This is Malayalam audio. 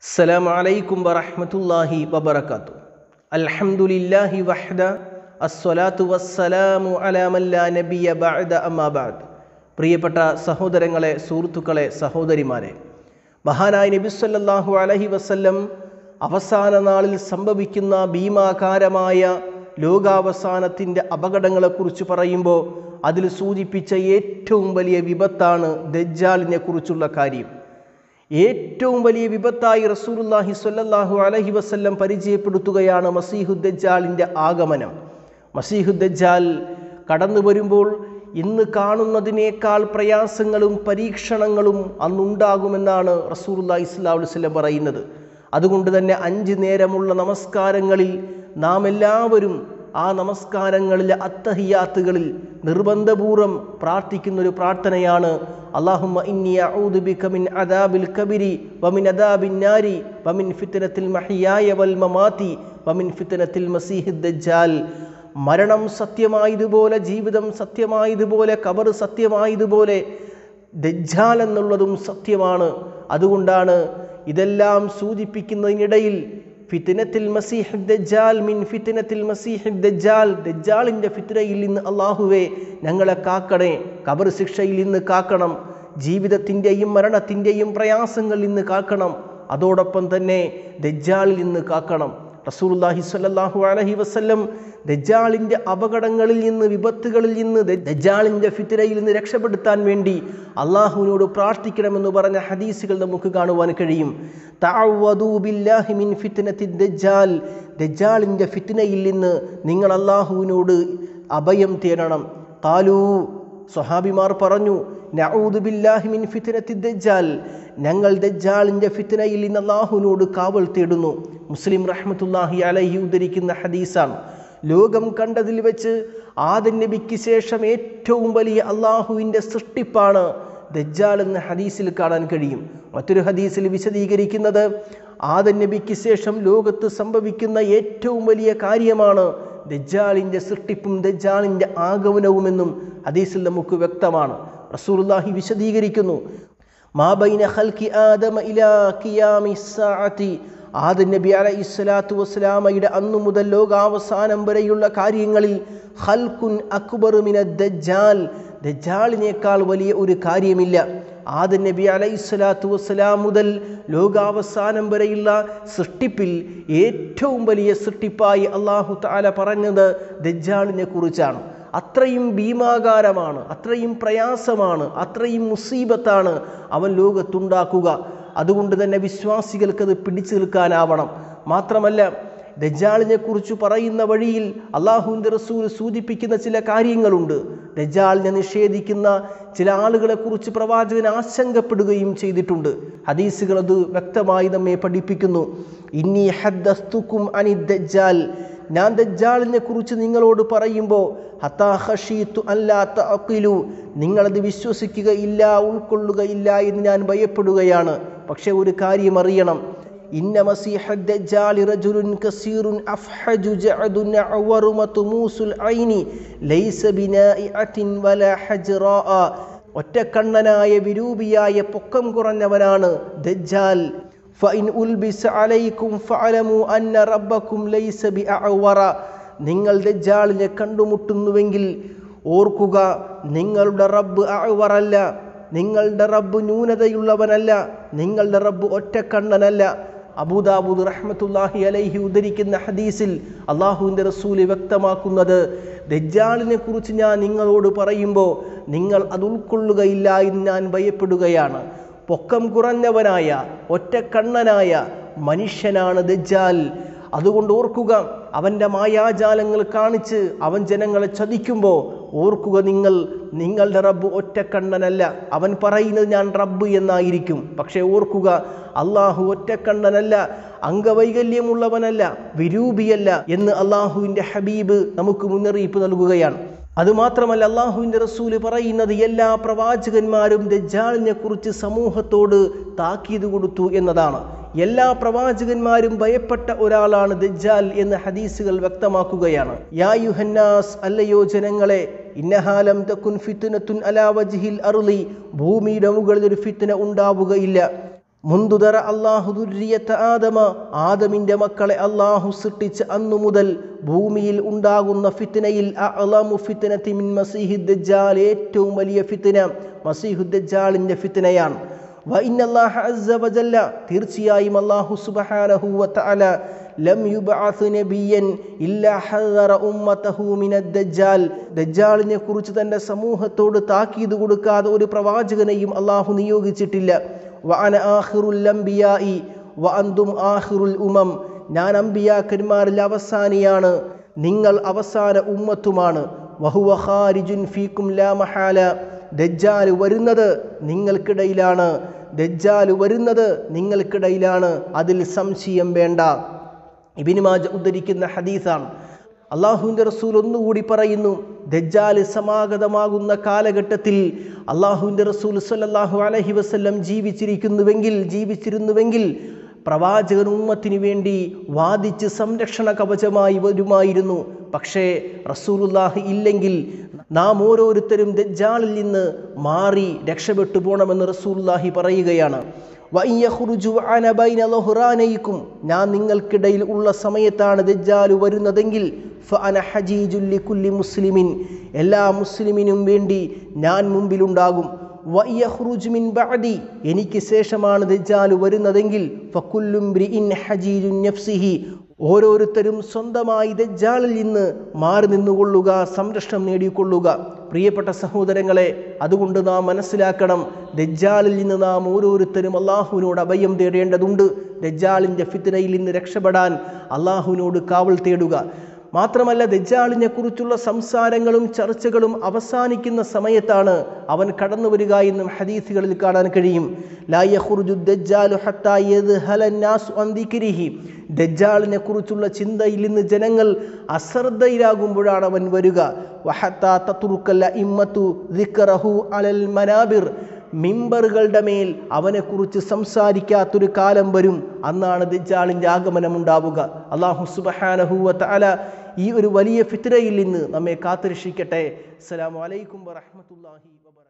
السلام عليكم ورحمة الله وبركاته الحمد لله وحده الصلاة والسلام على من لا نبي بعد أما بعد പ്രിയപ്പെട്ട സഹോദരങ്ങളെ സുഹൃത്തുക്കളെ സഹോദരിമാരെ മഹാനായ നബി സല്ലല്ലാഹു അലൈഹി വസല്ലം അവസാന നാളിൽ സംഭവിക്കുന്ന ഭീമാകാരമായ ലോകാവസാനത്തിൻ്റെ അപകടങ്ങളെക്കുറിച്ച് പറയുമ്പോൾ അതിൽ സൂചിപ്പിച്ച ഏറ്റവും വലിയ വിപത്താണ് ദജ്ജാലിനെ കുറിച്ചുള്ള കാര്യം ഏറ്റവും വലിയ വിപത്തായി റസൂലുല്ലാഹി സ്വല്ലല്ലാഹു അലൈഹി വസല്ലം പരിചയപ്പെടുത്തുകയാണ് മസീഹുദ്ദജാലിൻ്റെ ആഗമനം മസീഹുദ്ദജാൽ കടന്നു വരുമ്പോൾ ഇന്ന് കാണുന്നതിനേക്കാൾ പ്രയാസങ്ങളും പരീക്ഷണങ്ങളും അന്നുണ്ടാകുമെന്നാണ് റസൂലുല്ലാഹി സ്വല്ലല്ലാഹു അലൈഹി വസല്ലം പറയുന്നത് അതുകൊണ്ട് തന്നെ അഞ്ച് നേരമുള്ള നമസ്കാരങ്ങളിൽ നാം എല്ലാവരും ആ നമസ്കാരങ്ങളിലെ അത്തഹിയാത്തുകളിൽ നിർബന്ധപൂർവ്വം പ്രാർത്ഥിക്കുന്ന ഒരു പ്രാർത്ഥനയാണ് അള്ളാഹുമ്മ ഇന്നി അഊദു ബിക മിൻ അദാബിൽ കബിരി വമിൻ അദാബിൻ നാരി വമിൻ ഫിത്നത്തിൽ മഹിയായ വൽ മമാതി വമിൻ ഫിത്നത്തിൽ മസീഹിദ് ദജ്ജാൽ മരണം സത്യമായതുപോലെ ജീവിതം സത്യമായതുപോലെ കബർ സത്യമായതുപോലെ ദജ്ജാൽ എന്നുള്ളതും സത്യമാണ് അതുകൊണ്ടാണ് ഇതെല്ലാം സൂചിപ്പിക്കുന്നതിനിടയിൽ ഫിത്തിനത്തിൽ മസീഹ് ദജ്ജാൽ മിൻ ഫിത്തിനത്തിൽ മസീഹ് ദജ്ജാൽ ദജ്ജാലിൻ്റെ ഫിത്തിനയിൽ നിന്ന് അള്ളാഹുവെ ഞങ്ങളെ കാക്കണേ കബർ ശിക്ഷയിൽ നിന്ന് കാക്കണം ജീവിതത്തിൻ്റെയും മരണത്തിൻ്റെയും പ്രയാസങ്ങളിൽ നിന്ന് കാക്കണം അതോടൊപ്പം തന്നെ ദജ്ജാലിൽ നിന്ന് കാക്കണം റസൂലുള്ളാഹി സ്വല്ലല്ലാഹു അലൈഹി വസല്ലം ദജ്ജാലിൻ്റെ അപകടങ്ങളിൽ നിന്ന് വിപത്തുകളിൽ നിന്ന് ദജ്ജാലിൻ്റെ ഫിത്തിരയിൽ നിന്ന് രക്ഷപ്പെടുത്താൻ വേണ്ടി അള്ളാഹുവിനോട് പ്രാർത്ഥിക്കണമെന്ന് പറഞ്ഞ ഹദീസുകൾ നമുക്ക് കാണുവാൻ കഴിയും തഅവ്വദൂ ബില്ലാഹി മിൻ ഫിത്നത്തി ദജ്ജാൽ ദജ്ജാലിൻ്റെ ഫിത്തിനയിൽ നിന്ന് നിങ്ങൾ അള്ളാഹുവിനോട് അഭയം തേടണം കാലൂ സ്വഹാബിമാർ പറഞ്ഞു നഊദു ബില്ലാഹി മിൻ ഫിത്നത്തി ദജ്ജാൽ ഞങ്ങൾ ദജ്ജാലിൻ്റെ ഫിത്നയിൽ നിന്ന് അള്ളാഹുവിനോട് കാവൽ തേടുന്നു മുസ്ലിം റഹ്മത്തുല്ലാഹി അലഹി ഉദ്ധരിക്കുന്ന ഹദീസാണ് ലോകം കണ്ടതിൽ വെച്ച് ആദൻ നബിക്ക് ശേഷം ഏറ്റവും വലിയ അള്ളാഹുവിൻ്റെ സൃഷ്ടിപ്പാണ് ദജ്ജാൽ എന്ന ഹദീസിൽ കാണാൻ കഴിയും മറ്റൊരു ഹദീസിൽ വിശദീകരിക്കുന്നത് ആദൻ നബിക്ക് ശേഷം ലോകത്ത് സംഭവിക്കുന്ന ഏറ്റവും വലിയ കാര്യമാണ് ദജ്ജാലിൻ്റെ സൃഷ്ടിപ്പും ദജ്ജാലിൻ്റെ ആഗമനവുമെന്നും ഹദീസിൽ നമുക്ക് വ്യക്തമാണ് റസൂലുള്ളാഹി വിശദീകരിക്കുന്നു മാബൈന ഖൽക്കി ആദമ ഇലാ ഖിയാമി സാഅതി ആദം നബി അലൈഹി സ്വലാത്തു വസ്സലാമയുടെ അന്നു മുതൽ ലോകാവസാനം വരെയുള്ള കാര്യങ്ങളിൽ ഖൽക്കുൻ അക്ബർ മിന ദജ്ജാൽ ദജ്ജാലിനേക്കാൾ വലിയ ഒരു കാര്യമില്ല ആദം നബി അലൈഹി സ്വലാത്തു വസ്സലാം മുതൽ ലോകാവസാനം വരെയുള്ള സൃഷ്ടിപ്പിൽ ഏറ്റവും വലിയ സൃഷ്ടിപ്പായി അള്ളാഹു താല പറഞ്ഞത് ദജ്ജാലിനെ കുറിച്ചാണ് അത്രയും ഭീമാകാരമാണ് അത്രയും പ്രയാസമാണ് അത്രയും മുസീബത്താണ് അവൻ ലോകത്തുണ്ടാക്കുക അതുകൊണ്ട് തന്നെ വിശ്വാസികൾക്കത് പിടിച്ചു നിൽക്കാനാവണം മാത്രമല്ല ദജാളിനെ കുറിച്ച് പറയുന്ന വഴിയിൽ അള്ളാഹുവിൻ്റെ റസൂൽ സൂചിപ്പിക്കുന്ന ചില കാര്യങ്ങളുണ്ട് ദജാളിനെ നിഷേധിക്കുന്ന ചില ആളുകളെക്കുറിച്ച് പ്രവാചകൻ ആശങ്കപ്പെടുകയും ചെയ്തിട്ടുണ്ട് ഹദീസുകൾ അത് വ്യക്തമായി നമ്മെ പഠിപ്പിക്കുന്നു ഇന്നി ഹദ്ദസ്തുക്കും അനി ദജ്ജാൽ ഞാൻ ദജ്ജാലിനെ കുറിച്ച് നിങ്ങളോട് പറയുമ്പോൾ ഹത്താഹഷീത്തു അല്ലാത്ത അക്കിലു നിങ്ങളത് വിശ്വസിക്കുകയില്ല ഉൾക്കൊള്ളുകയില്ല എന്ന് ഞാൻ ഭയപ്പെടുകയാണ് പക്ഷെ ഒരു കാര്യം അറിയണം ഇന്ന മസീഹ ദജ്ജാലി റജുലുൻ കസീറുൻ അഫ്ഹജു ജഅദുൻ അഅവറു മതുമൂസുൽ ഐനി ലൈസ ബിനാഇഅത്തിൻ വലാ ഹജ്റാഅ ഒറ്റക്കണ്ണനായ വിരൂപിയായ പൊക്കം കുറഞ്ഞവനാണ് ദജ്ജാൽ ഫഇൻ ഉൽബിസ അലൈക്കും ഫഅലമു അന്ന റബ്ബക്കും ലൈസ ബിഅഅവറ നിങ്ങൾ ദജ്ജാലിനെ കണ്ടുമുട്ടുന്നുവെങ്കിൽ ഓർക്കുക നിങ്ങളുടെ റബ്ബ് അഅവറല്ല നിങ്ങളുടെ റബ്ബ് ന്യൂനതയുള്ളവനല്ല നിങ്ങളുടെ റബ്ബ് ഒറ്റക്കണ്ണനല്ല അബൂദാബൂദ് റഹ്മത്തുല്ലാഹി അലൈഹി ഉദ്ധരിക്കുന്ന ഹദീസിൽ അള്ളാഹുവിൻ്റെ റസൂല് വ്യക്തമാക്കുന്നത് ദജ്ജാലിനെ കുറിച്ച് ഞാൻ നിങ്ങളോട് പറയുമ്പോൾ നിങ്ങൾ അത് ഉൾക്കൊള്ളുകയില്ല എന്ന് ഞാൻ ഭയപ്പെടുകയാണ് പൊക്കം കുറഞ്ഞവനായ ഒറ്റക്കണ്ണനായ മനുഷ്യനാണ് ദജ്ജാൽ അതുകൊണ്ട് ഓർക്കുക അവൻ്റെ മായാജാലങ്ങൾ കാണിച്ച് അവൻ ജനങ്ങളെ ചതിക്കുമ്പോൾ ഓർക്കുക നിങ്ങൾ നിങ്ങളുടെ റബ്ബ് ഒറ്റക്കണ്ണനല്ല അവൻ പറയുന്നത് ഞാൻ റബ്ബ് എന്നായിരിക്കും പക്ഷേ ഓർക്കുക അള്ളാഹു ഒറ്റക്കണ്ണനല്ല അംഗവൈകല്യമുള്ളവനല്ല വിരൂപിയല്ല എന്ന് അള്ളാഹുവിൻ്റെ ഹബീബ് നമുക്ക് മുന്നറിയിപ്പ് നൽകുകയാണ് അതുമാത്രമല്ല അള്ളാഹുവിൻ്റെ റസൂല് പറയുന്നത് എല്ലാ പ്രവാചകന്മാരും ദജ്ജാലിനെ കുറിച്ച് സമൂഹത്തോട് താക്കീത് കൊടുത്തു എന്നതാണ് എല്ലാ പ്രവാചകന്മാരും ഭയപ്പെട്ട ഒരാളാണ് ദജ്ജാൽ എന്ന് ഹദീസുകൾ വ്യക്തമാക്കുകയാണ് യാ യുഹന്നാസ് അല്ലയോ ജനങ്ങളെ ഇന്നഹാലം തക്കുൻ ഫിത്തുനത്തുൻ അലാ വജ്ഹിൽ അറുളി ഭൂമിയുടെ മുകളിൽ ഒരു ഫിത്തുന ഉണ്ടാവുകയില്ല മുന്തുതറ അള്ളാഹു ദുര്യത്ത ആദമ ആദമിൻ്റെ മക്കളെ അള്ളാഹു സൃഷ്ടിച്ച അന്നു മുതൽ ഭൂമിയിൽ ഉണ്ടാകുന്ന ഫിത്തിനയിൽ അഅ്ലമു ഫിത്നതി മിൻ മസീഹി ദജ്ജാൽ ഏറ്റവും വലിയ ഫിത്തിന മസീഹു ദജ്ജാലിൻ്റെ ഫിത്തിനയാണ് വ ഇന്നല്ലാഹ അസ്സ വജല്ല തീർച്ചയായും അല്ലാഹു സുബ്ഹാനഹു വ തആല ലം യുബ്അസ് നബിയൻ ഇല്ലാ ഹദറ ഉമ്മതഹു മിനദ് ദജ്ജാൽ ദജ്ജാലിനെ കുറിച്ച് തന്റെ സമൂഹത്തോട് താക്കീത് കൊടുക്കാതെ ഒരു പ്രവാചകനെയും അല്ലാഹു നിയോഗിച്ചിട്ടില്ല വ അന ആഖിറുൽ അംബിയായി വ അന്തും ആഖിറുൽ ഉമം ഞാൻ അമ്പിയാക്കന്മാരിൽ അവസാനിയാണ് നിങ്ങൾ അവസാന ഉമ്മത്തുമാണ് വഹുവ ഖാരിജുൻ ഫീക്കും ലാ മഹാല ദജ്ജാൽ വരുന്നത് നിങ്ങൾക്കിടയിലാണ് ദജ്ജാൽ വരുന്നത് നിങ്ങൾക്കിടയിലാണ് അതിൽ സംശയം വേണ്ട ഇബിനുമാജ ഉദ്ധരിക്കുന്ന ഹദീസാണ് അള്ളാഹുവിൻ്റെ റസൂൽ ഒന്നുകൂടി പറയുന്നു ദജ്ജാൽ സമാഗതമാകുന്ന കാലഘട്ടത്തിൽ അള്ളാഹുവിൻ്റെ റസൂൽ സല്ലല്ലാഹു അലൈഹി വസല്ലം ജീവിച്ചിരിക്കുന്നുവെങ്കിൽ ജീവിച്ചിരുന്നുവെങ്കിൽ പ്രവാചകൻ ഉമ്മത്തിന് വേണ്ടി വാദിച്ച് സംരക്ഷണ കവചമായി വരുമായിരുന്നു പക്ഷേ റസൂലുല്ലാഹി ഇല്ലെങ്കിൽ നാം ഓരോരുത്തരും ദജ്ജാലിൽ നിന്ന് മാറി രക്ഷപ്പെട്ടു പോകണമെന്ന് റസൂലുല്ലാഹി പറയുകയാണ് വയ്യഹുറുജു അന ബൈന ലഹുറാനയിക്കും ഞാൻ നിങ്ങൾക്കിടയിൽ ഉള്ള സമയത്താണ് ദജ്ജാലു വരുന്നതെങ്കിൽ ഫഅന ഹജീജുല്ലി കുല്ലി മുസ്ലിമിൻ എല്ലാ മുസ്ലിമിനും വേണ്ടി ഞാൻ മുമ്പിലുണ്ടാകും വയ്യഹ്റുജ് മിൻ ബഅദി എനിക്ക് ശേഷമാണ് ദജ്ജാലു വരുന്നതെങ്കിൽ ഫകുല്ലും ബ്രിഇൻ ഹജീജുൻ നഫ്സിഹി ഓരോരുത്തരും സ്വന്തമായി ദജ്ജാലിൽ നിന്ന് മാറി നിന്നുകൊള്ളുക സംരക്ഷണം നേടിക്കൊള്ളുക പ്രിയപ്പെട്ട സഹോദരങ്ങളെ അതുകൊണ്ട് നാം മനസ്സിലാക്കണം ദജ്ജാലിൽ നിന്ന് നാം ഓരോരുത്തരും അള്ളാഹുവിനോട് അഭയം തേടേണ്ടതുണ്ട് ദജ്ജാലിൻ്റെ ഫിത്തിനയിൽ നിന്ന് രക്ഷപ്പെടാൻ അള്ളാഹുവിനോട് കാവൽ തേടുക മാത്രമല്ല ദജ്ജാലിനെ കുറിച്ചുള്ള സംസാരങ്ങളും ചർച്ചകളും അവസാനിക്കുന്ന സമയത്താണ് അവൻ കടന്നു വരിക എന്നും ഹദീസുകളിൽ കാണാൻ കഴിയും ദജ്ജാലിനെ കുറിച്ചുള്ള ചിന്തയിൽ നിന്ന് ജനങ്ങൾ അശ്രദ്ധയിലാകുമ്പോഴാണ് അവൻ വരിക അലൽ മനാബിർ മിമ്പറുകളുടെ മേൽ അവനെക്കുറിച്ച് സംസാരിക്കാത്തൊരു കാലം വരും അന്നാണ് ദജ്ജാളിൻ്റെ ആഗമനം ഉണ്ടാവുക അള്ളാഹു സുബഹാനഹുവ തല ഈ ഒരു വലിയ ഫിത്രയിൽ നിന്ന് നമ്മെ കാത്തുരക്ഷിക്കട്ടെ അസ്സലാമു അലൈക്കും വറഹ്മത്തുള്ളാഹി വബറകാതുഹു